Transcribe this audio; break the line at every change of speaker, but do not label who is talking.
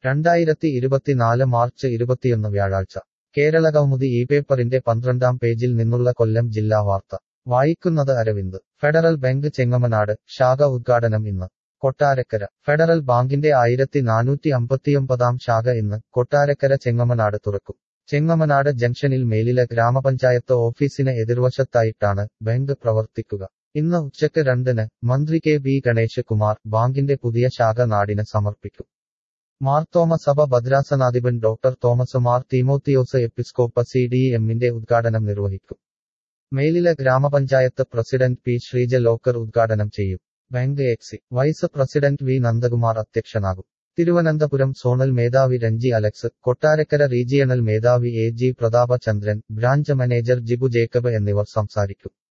രണ്ടായിരത്തി ഇരുപത്തിനാല് മാർച്ച് ഇരുപത്തിയൊന്ന് വ്യാഴാഴ്ച കേരളകൗമുദി ഈ പേപ്പറിന്റെ പന്ത്രണ്ടാം പേജിൽ നിന്നുള്ള കൊല്ലം ജില്ലാ വാർത്ത വായിക്കുന്നത് അരവിന്ദ് ഫെഡറൽ ബാങ്ക് ചെങ്ങമനാട് ശാഖ ഉദ്ഘാടനം ഇന്ന് കൊട്ടാരക്കര ഫെഡറൽ ബാങ്കിന്റെ ആയിരത്തി നാനൂറ്റി അമ്പത്തിയൊമ്പതാം ശാഖ ഇന്ന് കൊട്ടാരക്കര ചെങ്ങമനാട് തുറക്കും ചെങ്ങമനാട് ജംഗ്ഷനിൽ മേലില ഗ്രാമപഞ്ചായത്ത് ഓഫീസിന് എതിർവശത്തായിട്ടാണ് ബാങ്ക് പ്രവർത്തിക്കുക ഇന്ന് ഉച്ചയ്ക്ക് രണ്ടിന് മന്ത്രി കെ ബി ഗണേഷ് കുമാർ ബാങ്കിന്റെ പുതിയ ശാഖ നാടിന് സമർപ്പിക്കും മാർത്തോമ സഭ ഭദ്രാസനാധിപൻ doctor Thomas Mar Timotheos Episcopa C D എമ്മിന്റെ ഉദ്ഘാടനം നിർവഹിക്കും മേലില ഗ്രാമപഞ്ചായത്ത് പ്രസിഡന്റ് പി ശ്രീജ ലോക്കർ ഉദ്ഘാടനം ചെയ്യും ബാങ്ക് എക്സി വൈസ് പ്രസിഡന്റ് വി നന്ദകുമാർ അധ്യക്ഷനാകും തിരുവനന്തപുരം സോണൽ മേധാവി രഞ്ജി അലക്സ് കൊട്ടാരക്കര റീജിയണൽ മേധാവി A G Prathapachandran branch manager Jibu Jacob എന്നിവർ സംസാരിക്കും